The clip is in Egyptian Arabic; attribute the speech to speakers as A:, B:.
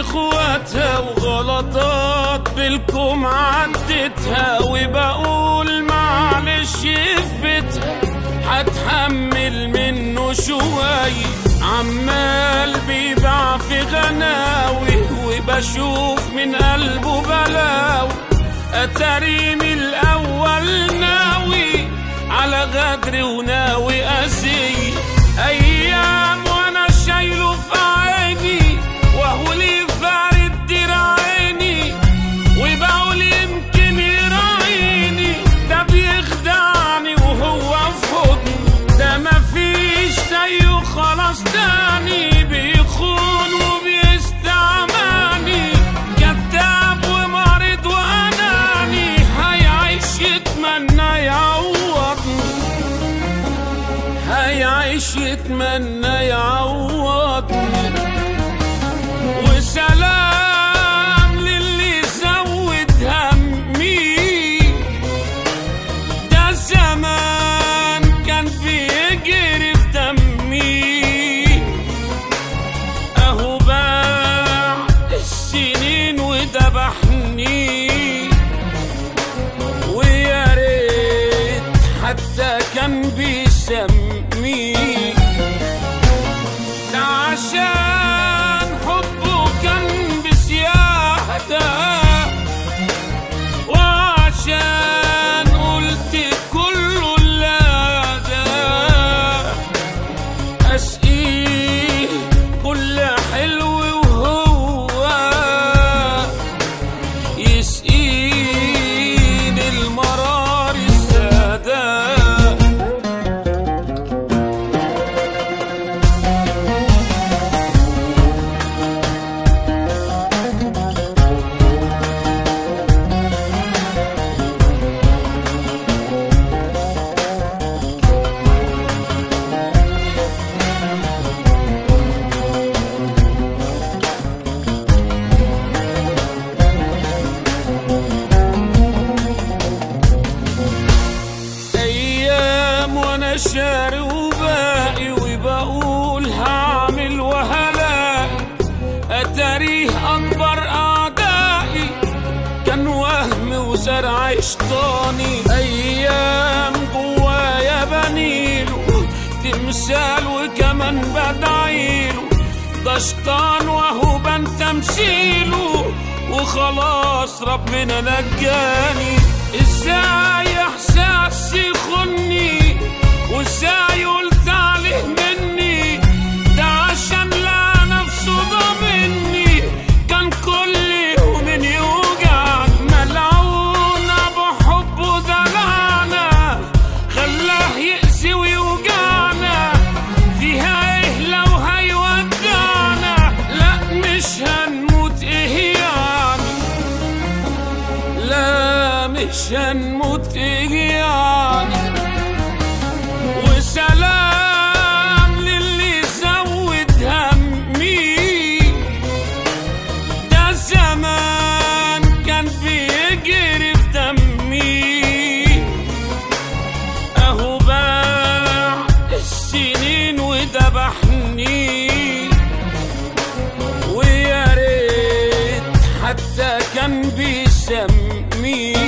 A: اخواتها وغلطات بالكم عدتها وبقول معلش في بيتها هتحمل منه شوية عمال بيباع في غناوي وبشوف من قلبه بلاوي اتريم الاول ناوي على غدر وناوي اسي ايام وانا شايله في عيني وهو لي فارد دراعيني وبقول يمكن يراعيني ده بيخدعني وهو في حضني ده مفيش زيه خلاص تاني بيخون وبيستعماني كذاب ومريض واناني هيعيش يتمنى يعوضني هيعيش يتمنى يعوضني وسلام للي زود همي ده زمان كان بيجري في دمي اهو باع السنين وذبحني ويا ريت حتى كان بيسمي ده عشان حبه كان بزيادة وعشان قلت كله لا ده أسقيه كل حلو وهو يسقيني المرار السادة ايام وانا شاري وباقي وبقول هعمل وهلاقي اتاريه اكبر اعدائي كان وهم وزرع شيطاني ايام جوايا بنيله تمثال وكمان بدعيله ده شيطان وهو بان تمثيله وخلاص ربنا نجاني ازاي احساس يخني وازاي قلت عليه مني ده عشان لا نفسه ضامني كان كل يوم يوجع ملعون ابو حبه دلعنا خلاه يأذي ويوجعنا فيها ايه لو هيودعنا لا مش هنموت ايه يعني لا مش هنموت ايه يعني وسلام للي زود همي ده زمان كان بيجري في دمي اهو باع السنين وذبحني ويا ريت حتى كان بيسمي